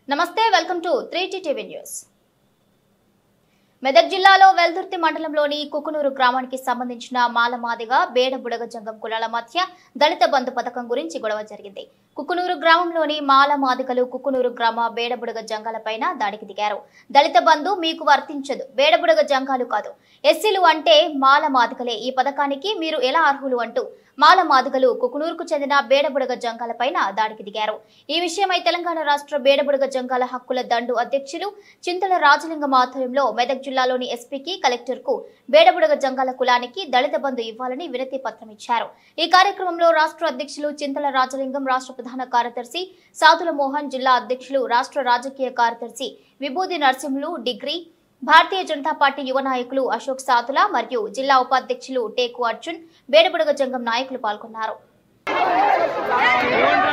నమస్తే welcome to three TV news Medak జిల్లాలో వెల్దుర్తి మండలంలోని కుకునూరు గ్రామానికి సంబంధించిన మాలమాదిగా బేడబుడగ జంగం కులాల మధ్య దళిత బంధు పథకం గురించి గొడవ జరిగింది కుకునూరు గ్రామంలోని మాల మాదిగలు కుకునూరు గ్రామ బేడబుడగ జంగాలపైన దాడికి దిగారు దళిత బంధు మీకు వర్తించదు బేడబుడగ జంగాలు కాదు ఎస్సీలు అంటే మాల మాదిగలే ఈ పథకానికి మీరు ఎలా అర్హులు అంటూ మాల మాదిగలు కుకునూరుకు చెందిన బేడబుడగ జంగాలపైన దాడికి దిగారు ఈ విషయమై తెలంగాణ రాష్ట్ర బేడబుడగ జంగాల హక్కుల దండు అధ్యక్షులు చింతల రాజలింగం ఆధ్వర్యంలో మెదక్ జిల్లాలోని ఎస్పీకి కలెక్టర్కు బేడబుడగ జంగాల కులానికి దళిత బంధు ఇవ్వాలని వినతి పత్రం ఇచ్చారు ఈ కార్యక్రమంలో రాష్ట్ర అధ్యక్షులు చింతల రాజలింగం రాష్ట్ర ప్రధాన కార్యదర్శి సాదుల మోహన్ జిల్లా అధ్యక్షులు రాష్ట్ర రాజకీయ కార్యదర్శి విభూది నరసింహులు డిగ్రీ భారతీయ జనతా పార్టీ యువ నాయకులు అశోక్ సాతుల మరియు జిల్లా ఉపాధ్యక్షులు టేకు అర్జున్ బేడబుడగ జంగం నాయకులు పాల్గొన్నారు ఏమంటారు